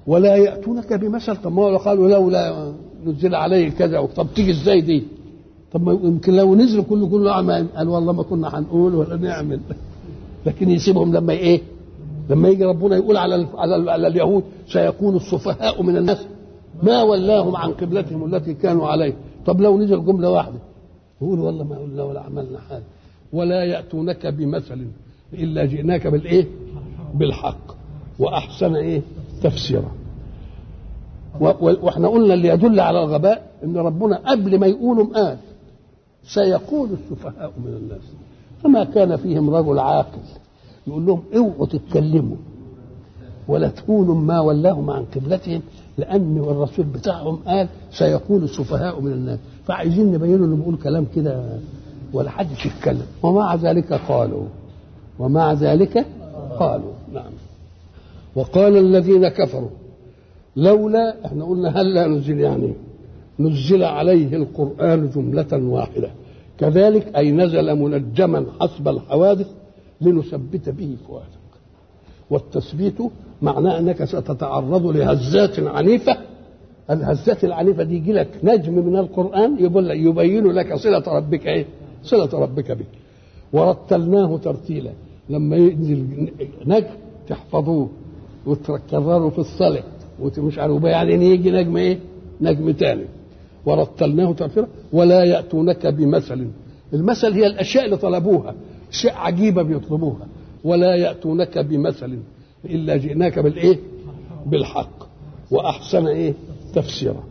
ولا ياتونك بمثل طب ما هو قالوا لولا نزل عليه كذا طب تيجي ازاي دي طب ما يمكن لو نزل كله كله عمل قال والله ما كنا هنقول ولا نعمل لكن يسيبهم لما ايه لما يجي ربنا يقول على ال على, ال على اليهود سيكون السفهاء من الناس ما ولاهم عن قبلتهم التي كانوا عليه طب لو نزل جمله واحده يقول والله ما قلنا ولا عملنا حاجه ولا ياتونك بمثل الا جئناك بالايه بالحق واحسن ايه تفسيرا واحنا قلنا اللي يدل على الغباء ان ربنا قبل ما يقولوا قال سيقول السفهاء من الناس فما كان فيهم رجل عاقل يقول لهم اوعوا تتكلموا ولا تقولوا ما ولاهم عن قبلتهم لان الرسول بتاعهم قال سيقول السفهاء من الناس فعايزين نبين انه بيقول كلام كده ولا حدش يتكلم ومع ذلك قالوا ومع ذلك قالوا نعم وقال الذين كفروا لولا احنا قلنا هل لا نزل يعني نزل عليه القرآن جملة واحدة كذلك أي نزل منجما حسب الحوادث لنثبت به فؤادك والتثبيت معناه أنك ستتعرض لهزات عنيفة الهزات العنيفة دي يجي لك نجم من القرآن يبين لك صلة ربك إيه صلة ربك به ورتلناه ترتيلا لما ينزل نجم تحفظوه وتكرروا في الصلاة ومش عارف وبعدين يجي نجم ايه؟ نجم تاني ورتلناه ترتيلا ولا ياتونك بمثل المثل هي الاشياء اللي طلبوها اشياء عجيبه بيطلبوها ولا ياتونك بمثل الا جئناك بالايه؟ بالحق واحسن ايه؟ تفسيرا